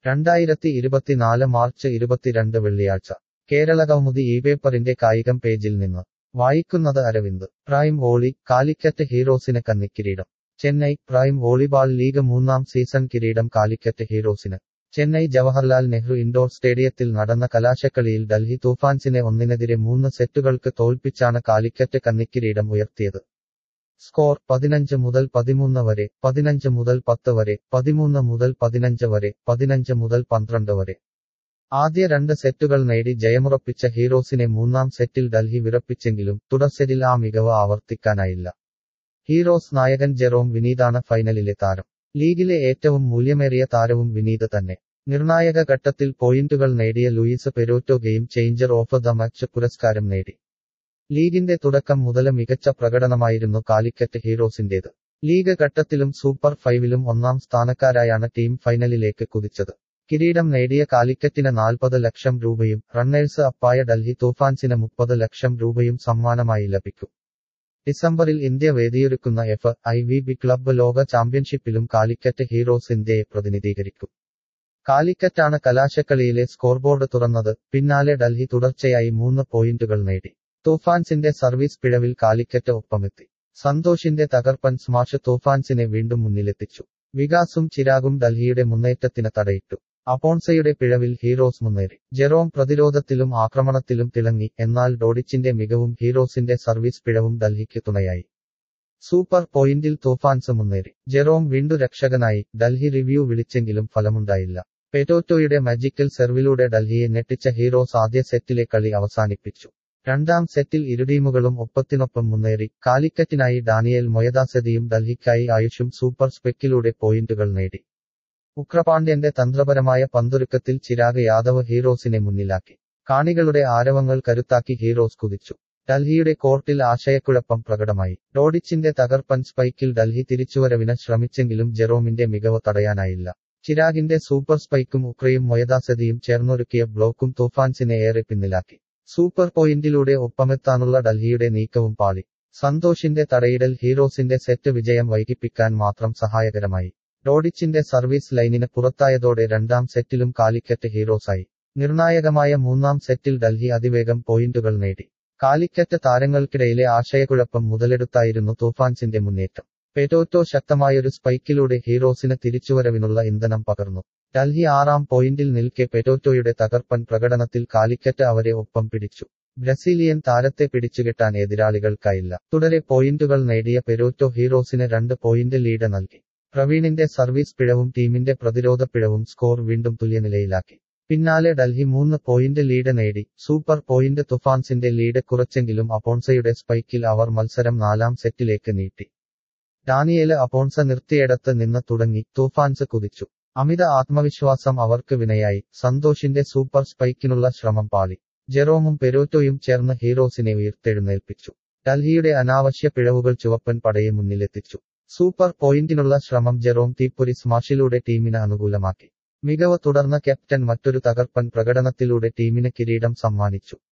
രണ്ടായിരത്തി ഇരുപത്തിനാല് മാർച്ച് ഇരുപത്തിരണ്ട് വെള്ളിയാഴ്ച കേരള കൗമുദി ഈ പേപ്പറിന്റെ കായികം പേജിൽ നിന്ന് വായിക്കുന്നത് അരവിന്ദ് പ്രൈം വോളി കാലിക്കറ്റ് ഹീറോസിന് കന്നിക്കിരീടം ചെന്നൈ പ്രൈം വോളിബാൾ ലീഗ് മൂന്നാം സീസൺ കിരീടം കാലിക്കറ്റ് ഹീറോസിന് ചെന്നൈ ജവഹർലാൽ നെഹ്റു ഇൻഡോർ സ്റ്റേഡിയത്തിൽ നടന്ന കലാശക്കളിയിൽ ഡൽഹി തൂഫാൻസിനെ ഒന്നിനെതിരെ മൂന്ന് സെറ്റുകൾക്ക് തോൽപ്പിച്ചാണ് കാലിക്കറ്റ് കന്നിക്കിരീടം ഉയർത്തിയത് സ്കോർ പതിനഞ്ച് മുതൽ പതിമൂന്ന് വരെ പതിനഞ്ച് മുതൽ പത്ത് വരെ പതിമൂന്ന് മുതൽ പതിനഞ്ച് വരെ പതിനഞ്ച് മുതൽ പന്ത്രണ്ട് വരെ ആദ്യ രണ്ട് സെറ്റുകൾ നേടി ജയമുറപ്പിച്ച ഹീറോസിനെ മൂന്നാം സെറ്റിൽ ഡൽഹി വിറപ്പിച്ചെങ്കിലും തുടർസെറ്റിൽ ആ മികവ് ആവർത്തിക്കാനായില്ല ഹീറോസ് നായകൻ ജെറോം വിനീതാണ് ഫൈനലിലെ താരം ലീഗിലെ ഏറ്റവും മൂല്യമേറിയ താരവും വിനീത് തന്നെ നിർണായക ഘട്ടത്തിൽ പോയിന്റുകൾ നേടിയ Luis Perotto game changer of the match പുരസ്കാരം നേടി ലീഗിന്റെ തുടക്കം മുതൽ മികച്ച പ്രകടനമായിരുന്നു കാലിക്കറ്റ് ഹീറോസിന്റേത് ലീഗ് ഘട്ടത്തിലും സൂപ്പർ ഫൈവിലും ഒന്നാം സ്ഥാനക്കാരായാണ് ടീം ഫൈനലിലേക്ക് കുതിച്ചത് കിരീടം നേടിയ കാലിക്കറ്റിന് നാൽപ്പത് ലക്ഷം രൂപയും റണ്ണേഴ്സ് അപ്പായ ഡൽഹി തൂഫാൻസിന് മുപ്പത് ലക്ഷം രൂപയും സമ്മാനമായി ലഭിക്കും ഡിസംബറിൽ ഇന്ത്യ വേദിയൊരുക്കുന്ന F I V B club ലോക ചാമ്പ്യൻഷിപ്പിലും കാലിക്കറ്റ് ഹീറോസ് ഇന്ത്യയെ പ്രതിനിധീകരിക്കും കാലിക്കറ്റാണ് കലാശക്കളിയിലെ സ്കോർബോർഡ് തുറന്നത് പിന്നാലെ ഡൽഹി തുടർച്ചയായി മൂന്ന് പോയിന്റുകൾ നേടി തൂഫാൻസിന്റെ സർവീസ് പിഴവിൽ കാലിക്കറ്റ് ഒപ്പമെത്തി സന്തോഷിന്റെ തകർപ്പൻ സ്മാഷ് തൂഫാൻസിനെ വീണ്ടും മുന്നിലെത്തിച്ചു വികാസും ചിരാഗും ഡൽഹിയുടെ മുന്നേറ്റത്തിന് തടയിട്ടു അപ്പോൺസയുടെ പിഴവിൽ ഹീറോസ് മുന്നേറി ജെറോം പ്രതിരോധത്തിലും ആക്രമണത്തിലും തിളങ്ങി എന്നാൽ ഡോഡിച്ചിന്റെ മികവും ഹീറോസിന്റെ സർവീസ് പിഴവും ഡൽഹിക്ക് തുണയായി സൂപ്പർ പോയിന്റിൽ തൂഫാൻസ് മുന്നേറി ജെറോം വീണ്ടു രക്ഷകനായി ഡൽഹി റിവ്യൂ വിളിച്ചെങ്കിലും ഫലമുണ്ടായില്ല പെറ്റോറ്റോയുടെ മാജിക്കൽ സെർവിലൂടെ ഡൽഹിയെ ഞെട്ടിച്ച ഹീറോസ് ആദ്യ സെറ്റിലെ കളി അവസാനിപ്പിച്ചു രണ്ടാം സെറ്റിൽ ഇരു ടീമുകളും ഒപ്പത്തിനൊപ്പം മുന്നേറി കാലിക്കറ്റിനായി ഡാനിയൽ മൊയദാസതിയും ഡൽഹിക്കായി ആയുഷും സൂപ്പർ സ്പെക്കിലൂടെ പോയിന്റുകൾ നേടി ഉക്രപാണ്ഡ്യന്റെ തന്ത്രപരമായ പന്തൊരുക്കത്തിൽ ചിരാഗ് യാദവ് ഹീറോസിനെ മുന്നിലാക്കി കാണികളുടെ ആരവങ്ങൾ കരുത്താക്കി ഹീറോസ് കുതിച്ചു ഡൽഹിയുടെ കോർട്ടിൽ ആശയക്കുഴപ്പം പ്രകടമായി ഡോഡിച്ചിന്റെ തകർപ്പൻ സ്പൈക്കിൽ ഡൽഹി തിരിച്ചുവരവിന് ശ്രമിച്ചെങ്കിലും ജെറോമിന്റെ മികവ് തടയാനായില്ല ചിരാഗിന്റെ സൂപ്പർ സ്പൈക്കും ഉക്രയും മൊയദാസതിയും ചേർന്നൊരുക്കിയ ബ്ലോക്കും തൂഫാൻസിനെ ഏറെ പിന്നിലാക്കി സൂപ്പർ പോയിന്റിലൂടെ ഒപ്പമെത്താനുള്ള ഡൽഹിയുടെ നീക്കവും പാളി സന്തോഷിന്റെ തടയിടൽ ഹീറോസിന്റെ സെറ്റ് വിജയം വൈകിപ്പിക്കാൻ മാത്രം സഹായകരമായി ഡോഡിച്ചിന്റെ സർവീസ് ലൈനിന് പുറത്തായതോടെ രണ്ടാം സെറ്റിലും കാലിക്കറ്റ് ഹീറോസായി നിർണായകമായ മൂന്നാം സെറ്റിൽ ഡൽഹി അതിവേഗം പോയിന്റുകൾ നേടി കാലിക്കറ്റ് താരങ്ങൾക്കിടയിലെ ആശയക്കുഴപ്പം മുതലെടുത്തായിരുന്നു തൂഫാൻസിന്റെ മുന്നേറ്റം പെറ്റോറ്റോ ശക്തമായൊരു സ്പൈക്കിലൂടെ ഹീറോസിന് തിരിച്ചുവരവിനുള്ള ഇന്ധനം പകർന്നു ഡൽഹി ആറാം പോയിന്റിൽ നിൽക്കെ പെറ്റോറ്റോയുടെ തകർപ്പൻ പ്രകടനത്തിൽ കാലിക്കറ്റ് അവരെ ഒപ്പം പിടിച്ചു ബ്രസീലിയൻ താരത്തെ പിടിച്ചുകെട്ടാൻ എതിരാളികൾക്കായില്ല തുടരെ പോയിന്റുകൾ നേടിയ പെരോറ്റോ ഹീറോസിന് രണ്ട് പോയിന്റ് ലീഡ് നൽകി പ്രവീണിന്റെ സർവീസ് പിഴവും ടീമിന്റെ പ്രതിരോധ പിഴവും സ്കോർ വീണ്ടും തുല്യനിലയിലാക്കി പിന്നാലെ ഡൽഹി മൂന്ന് പോയിന്റ് ലീഡ് നേടി സൂപ്പർ പോയിന്റ് തുഫാൻസിന്റെ ലീഡ് കുറച്ചെങ്കിലും അപ്പോൺസയുടെ സ്പൈക്കിൽ അവർ മത്സരം നാലാം സെറ്റിലേക്ക് നീട്ടി ഡാനിയേല് അപ്പോൺസ നിർത്തിയിടത്ത് നിന്ന് തുടങ്ങി തൂഫാൻസ് കുതിച്ചു അമിത ആത്മവിശ്വാസം അവർക്ക് വിനയായി സന്തോഷിന്റെ സൂപ്പർ സ്പൈക്കിനുള്ള ശ്രമം പാളി ജെറോമും പെരോറ്റോയും ചേർന്ന് ഹീറോസിനെ ഉയർത്തെഴുന്നേൽപ്പിച്ചു ഡൽഹിയുടെ അനാവശ്യ പിഴവുകൾ ചുവപ്പൻ പടയെ മുന്നിലെത്തിച്ചു സൂപ്പർ പോയിന്റിനുള്ള ശ്രമം ജെറോം തീപ്പൊരി സ്മാഷിലൂടെ ടീമിന് അനുകൂലമാക്കി മികവ് തുടർന്ന ക്യാപ്റ്റൻ മറ്റൊരു തകർപ്പൻ പ്രകടനത്തിലൂടെ ടീമിന് കിരീടം സമ്മാനിച്ചു